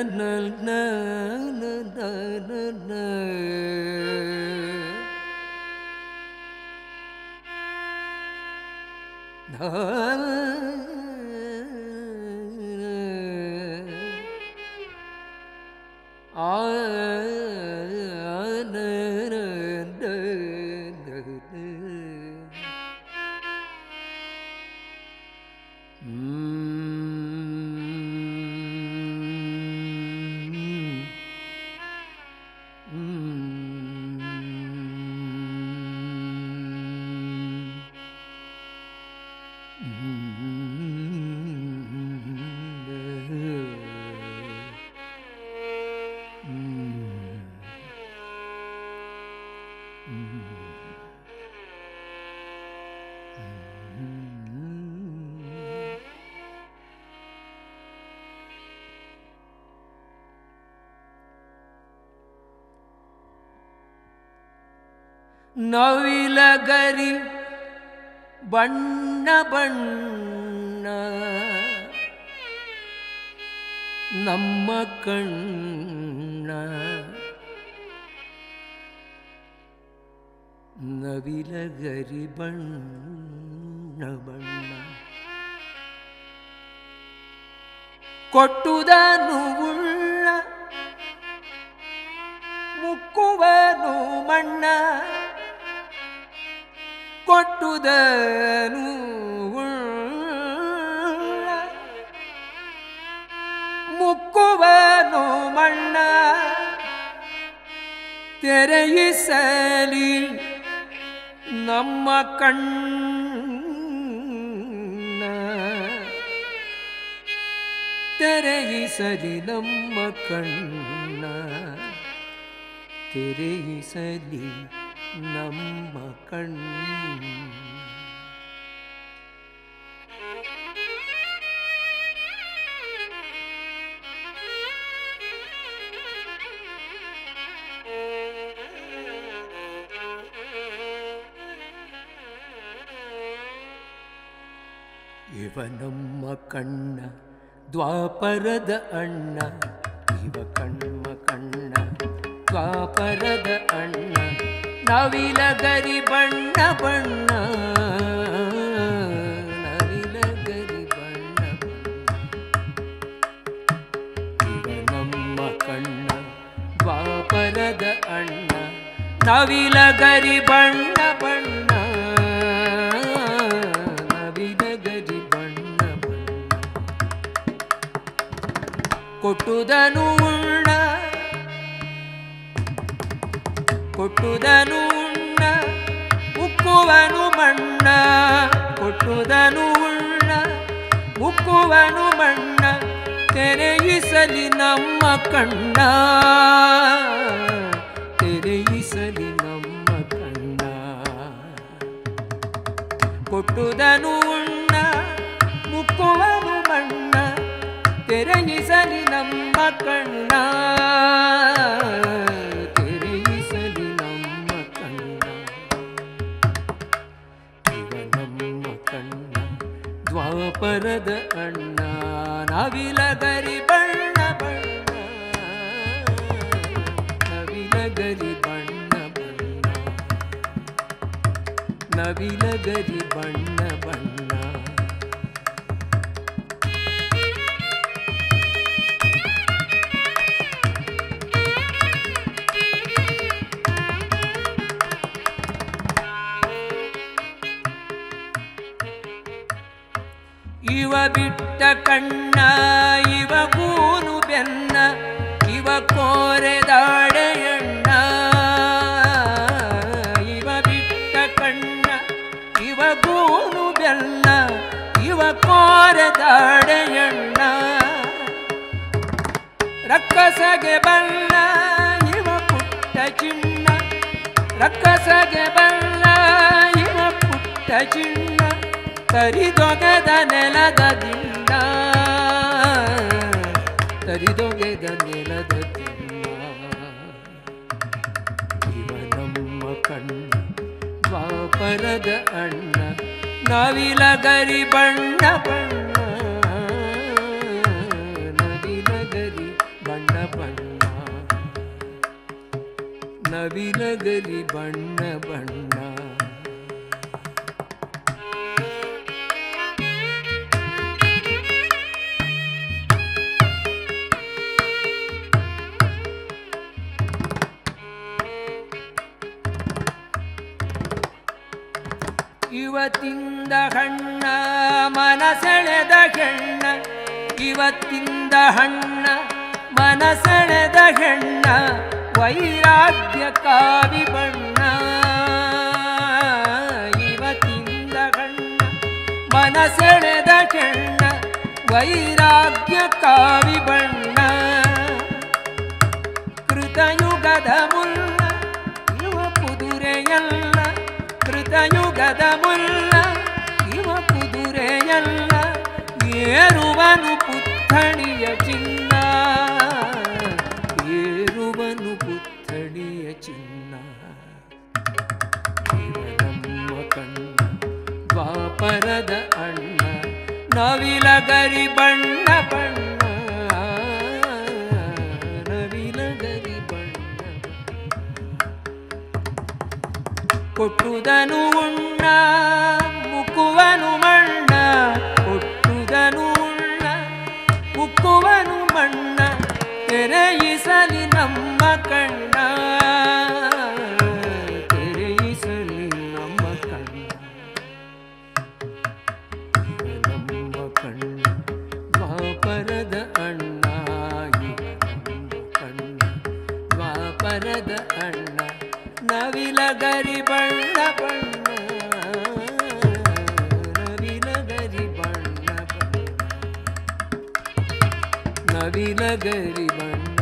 ನವಿಲಗರಿ ಬಣ್ಣ ಬಣ್ಣ ನಮ್ಮ ಕಣ್ಣ ನವಿಲಗರಿ ಬಣ್ಣ ಬಣ್ಣ ಕೊಟ್ಟುದನು ಉಳ್ಳ ಮುಕ್ಕುವನು ಮಣ್ಣ ಕೊಟ್ಟುದನು ಉಳ್ಳ ಮುಕ್ಕುವನು ಮಣ್ಣ ತೆರೆಯಿಸಲಿ ನಮ್ಮ ಕಣ್ಣ ತೆರೆಯಿಸಲಿ ನಮ್ಮ ಕಣ್ಣ ತೆರೆಯಿಸಲಿ ನಮ್ಮ ಕಣ್ಣ ಇವ ನಮ್ಮ ಕಣ್ಣ ದ್ವಾಪರದ ಅಣ್ಣ ಇವ ಕಣ್ಮ ಕಣ್ಣ ದ್ವಾಪರದ ಅಣ್ಣ ನವಿಲಗರಿ ಬಣ್ಣ ಬಣ್ಣ ನವಿಲಗರಿ ಬಣ್ಣ ಇವ ನಮ್ಮ ಕಣ್ಣ ದ್ವಾಪರದ ಅಣ್ಣ ನವಿಲಗರಿ ಬಣ್ಣ ಬಣ್ಣ ನವಿಲಗರಿ ಬಣ್ಣ ಬಣ್ಣ ಕೊಟ್ಟುದನು ಉಣ್ಣ ಕೊಟ್ಟುದನು ಉಣ್ಣ ಉಕ್ಕುವನು ಮಣ್ಣ ಕೊಟ್ಟುದನು ಉಣ್ಣ ಉಕ್ಕುವನು ಮಣ್ಣ ತೆರೆಯಿಸಲಿ ನಮ್ಮ ಕಣ್ಣ ತೆರೆಯಿಸಲಿ ನಮ್ಮ ಕಣ್ಣ ಕೊಟ್ಟುದನು ಉಣ್ಣ ಮುಕ್ಕುವನು ಮಣ್ಣ ತೆರೆಯಿಸಲಿ ನಮ್ಮ ಕಣ್ಣ ತೆರೆಯಿಸಲಿ ನಮ್ಮ ಕಣ್ಣ ಇವ ನಮ್ಮ ಕಣ್ಣ ದ್ವಾಪರದ ಅಣ್ಣ ನವಿಲಗರಿ ಬಣ್ಣ ಬಣ್ಣ ನವಿಲಗರಿ ಬಣ್ಣ ಬಣ್ಣ ನವಿಲಗರಿ ಬಣ್ಣ ಬಣ್ಣ ಇವ ಬಿಟ್ಟ ಕಣ್ಣ ಇವ ಕೂನು ಬೆನ್ನ ಇವ ಕೋರೆದಾಡೆಯಣ್ಣ ಇವ ಬಿಟ್ಟ ಕಣ್ಣ ಇವ ಕೂನು ಬೆನ್ನ ಇವ ಕೋರೆದಾಡೆಯಣ್ಣ ರಕ್ಕಸಗೆ ಬಣ್ಣ ಇವ ಪುಟ್ಟ ಚಿನ್ನ ರಕ್ಕಸಗೆ ಬಣ್ಣ ಇವ ಪುಟ್ಟ ಚಿನ್ನ ತರಿದೊಗೆದ ನೆಲದ ದಿಂಡ ತರಿದೊಗೆದ ನೆಲದ ದಿಂಡ ಇವ ನಮ್ಮ ಕಣ್ಣ ದ್ವಾಪರದ ಅಣ್ಣ ನವಿಲಗರಿ ಬಣ್ಣ ಬಣ್ಣ ನವಿಲಗರಿ ಬಣ್ಣ ಬಣ್ಣ ನವಿಲಗರಿ ಬಣ್ಣ ಬಣ್ಣ ಇವತ್ತಿಂದ ಹಣ್ಣ ಮನಸೆಳೆದ ಹೆಣ್ಣ ಇವತ್ತಿಂದ ಹಣ್ಣ ಮನಸೆಳೆದ ಹೆಣ್ಣ ವೈರಾಗ್ಯ ಕಾವಿ ಬಣ್ಣ ಇವತ್ತಿಂದ ಹಣ್ಣ ಮನಸೆಳೆದ ಹೆಣ್ಣ ವೈರಾಗ್ಯ ಕಾವಿ ಬಣ್ಣ ಕೃತಯುಗದ ಮುಲ್ಲ ಇವ ಕುದುರೆಯಲ್ಲ ಕೃತಯುಗದ ಮುಲ್ಲ ಇವ ಕುದುರೆಯಲ್ಲ ಏರುವನು ಪುತ್ಥಣಿಯ ಚಿನ್ನ ಏರುವನು ಪುತ್ಥಣಿಯ ಚಿನ್ನ ಇವ ನಮ್ಮ ಕಣ್ಣ ದ್ವಾಪರದ ಅಣ್ಣ ನವಿಲಗರಿ ಬಣ್ಣ ಬಣ್ಣ ನವಿಲಗರಿ ಬಣ್ಣ ಕೊಟ್ಟುದನು ಉಣ್ಣ ಮುಕ್ಕುವನು ಮಣ್ಣ ಕೊಟ್ಟುದನು ಉಣ್ಣ ಮುಕ್ಕುವನು ಮಣ್ಣ ತೆರೆಯಿಸಲಿ ನಮ್ಮ ಕಣ್ಣ ತೆರೆಯಿಸಲಿ ನಮ್ಮ ಕಣ್ಣ ನಮ್ಮ ಕಣ್ಣ ದ್ವಾಪರದ ಅಣ್ಣ ಇವ ನಮ್ಮ ಕಣ್ಣ ದ್ವಾಪರದ ಅಣ್ಣ ನವಿಲಗರಿ ಬಣ್ಣ ಬಣ್ಣ ನವಿಲಗರಿ ಬಣ್ಣ ಬಣ್ಣ ನವಿಲಗರಿ ಬಣ್ಣ